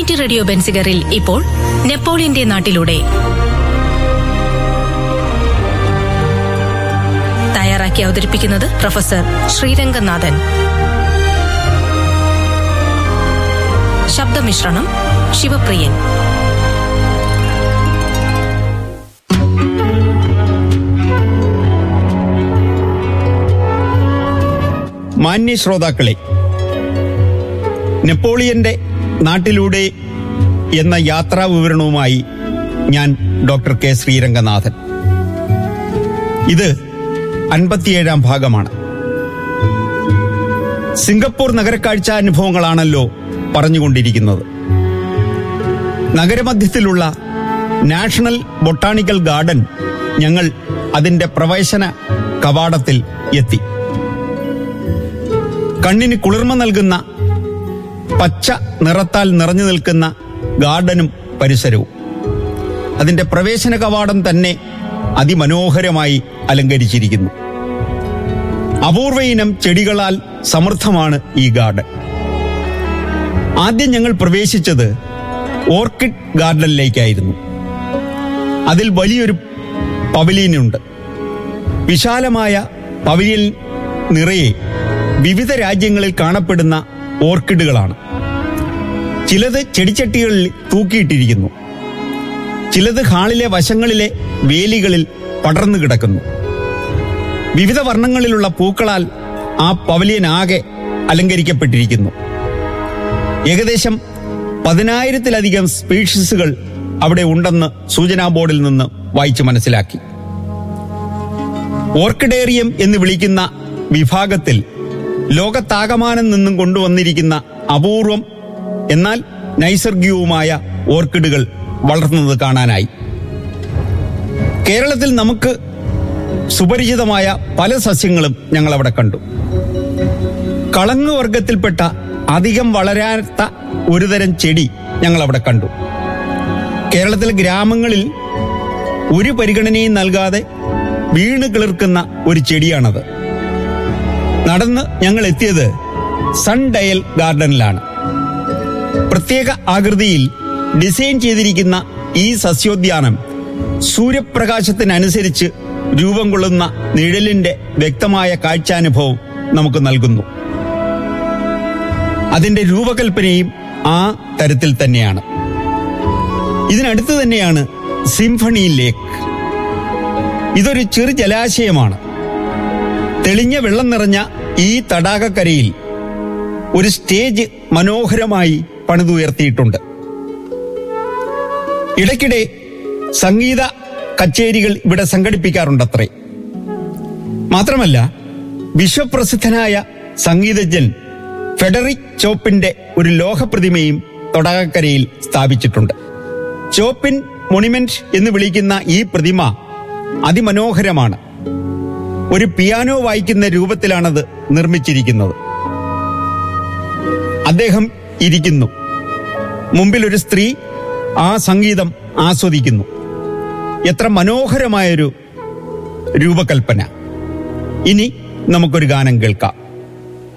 community radio ബെൻസിഗറിൽ ഇപ്പോൾ നെപ്പോളിയന്റെ നാട്ടിലൂടെ തയ്യാറാക്കി അവതരിപ്പിക്കുന്നത് പ്രൊഫസർ ശ്രീരംഗനാഥൻ ശബ്ദമിശ്രണം ശിവപ്രിയൻ മാന്യ ശ്രോതാക്കളെ നെപ്പോളിയന്റെ നാട്ടിലൂടെ എന്ന യാത്രാ വിവരണവുമായി ഞാൻ ഡോക്ടർ കെ ശ്രീരംഗനാഥൻ ഇത് അൻപത്തിയേഴാം ഭാഗമാണ് സിംഗപ്പൂർ നഗരക്കാഴ്ച അനുഭവങ്ങളാണല്ലോ പറഞ്ഞുകൊണ്ടിരിക്കുന്നത് നഗരമധ്യത്തിലുള്ള നാഷണൽ ബൊട്ടാണിക്കൽ ഗാർഡൻ ഞങ്ങൾ അതിന്റെ പ്രവേശന കവാടത്തിൽ എത്തി കണ്ണിന് കുളിർമ നൽകുന്ന പച്ച നിറത്താൽ നിറഞ്ഞു നിൽക്കുന്ന ഗാർഡനും പരിസരവും അതിന്റെ പ്രവേശന കവാടം തന്നെ അതിമനോഹരമായി അലങ്കരിച്ചിരിക്കുന്നു അപൂർവ ഇനം ചെടികളാൽ സമൃദ്ധമാണ് ഈ ഗാർഡൻ ആദ്യം ഞങ്ങൾ പ്രവേശിച്ചത് ഓർക്കിഡ് ഗാർഡനിലേക്കായിരുന്നു അതിൽ വലിയൊരു പവലിയനുണ്ട് വിശാലമായ പവലിയൻ നിറയെ വിവിധ രാജ്യങ്ങളിൽ കാണപ്പെടുന്ന ഓർക്കിഡുകളാണ് ചിലത് ചെടിച്ചട്ടികളിൽ തൂക്കിയിട്ടിരിക്കുന്നു ചിലത് ഹാളിലെ വശങ്ങളിലെ വേലികളിൽ പടർന്നു കിടക്കുന്നു വിവിധ വർണ്ണങ്ങളിലുള്ള പൂക്കളാൽ ആ പവലിയൻ ആകെ അലങ്കരിക്കപ്പെട്ടിരിക്കുന്നു ഏകദേശം പതിനായിരത്തിലധികം സ്പീഷീസുകൾ അവിടെ ഉണ്ടെന്ന് സൂചനാ ബോർഡിൽ നിന്ന് വായിച്ചു മനസ്സിലാക്കി ഓർക്കിഡേറിയം എന്ന് വിളിക്കുന്ന വിഭാഗത്തിൽ ലോകത്താകമാനം നിന്നും കൊണ്ടുവന്നിരിക്കുന്ന അപൂർവം എന്നാൽ നൈസർഗികവുമായ ഓർക്കിഡുകൾ വളർന്നത് കാണാനായി കേരളത്തിൽ നമുക്ക് സുപരിചിതമായ പല സസ്യങ്ങളും ഞങ്ങൾ അവിടെ കണ്ടു കളങ്ങ് വർഗത്തിൽപ്പെട്ട അധികം വളരാത്ത ഒരുതരം ചെടി ഞങ്ങൾ അവിടെ കണ്ടു കേരളത്തിലെ ഗ്രാമങ്ങളിൽ ഒരു പരിഗണനയും നൽകാതെ വീണ് കിളിർക്കുന്ന ഒരു ചെടിയാണത് നടന്ന് ഞങ്ങൾ എത്തിയത് സൺ ഡയൽ ഗാർഡനിലാണ് പ്രത്യേക ആകൃതിയിൽ ഡിസൈൻ ചെയ്തിരിക്കുന്ന ഈ സസ്യോദ്യാനം സൂര്യപ്രകാശത്തിനനുസരിച്ച് രൂപം കൊള്ളുന്ന നിഴലിന്റെ വ്യക്തമായ കാഴ്ചാനുഭവം നമുക്ക് നൽകുന്നു അതിന്റെ രൂപകൽപ്പനയും ആ തരത്തിൽ തന്നെയാണ് ഇതിനടുത്ത് തന്നെയാണ് സിംഫണി ലേക്ക് ഇതൊരു ചെറു ജലാശയമാണ് തെളിഞ്ഞ വെള്ളം നിറഞ്ഞ ഈ തടാകക്കരയിൽ ഒരു സ്റ്റേജ് മനോഹരമായി പണിതുയർത്തിയിട്ടുണ്ട് ഇടയ്ക്കിടെ സംഗീത കച്ചേരികൾ ഇവിടെ സംഘടിപ്പിക്കാറുണ്ടത്രേ മാത്രമല്ല വിശ്വപ്രസിദ്ധനായ സംഗീതജ്ഞൻ ഫെഡറിക് ചോപ്പിന്റെ ഒരു ലോഹപ്രതിമയും തടാകക്കരയിൽ സ്ഥാപിച്ചിട്ടുണ്ട് ചോപ്പിൻ മൊണിമെന്റ് എന്ന് വിളിക്കുന്ന ഈ പ്രതിമ അതിമനോഹരമാണ് ഒരു പിയാനോ വായിക്കുന്ന രൂപത്തിലാണത് നിർമ്മിച്ചിരിക്കുന്നത് അദ്ദേഹം ഇരിക്കുന്നു മുമ്പിൽ ഒരു സ്ത്രീ ആ സംഗീതം ആസ്വദിക്കുന്നു എത്ര മനോഹരമായൊരു രൂപകൽപ്പന ഇനി നമുക്കൊരു ഗാനം കേൾക്കാം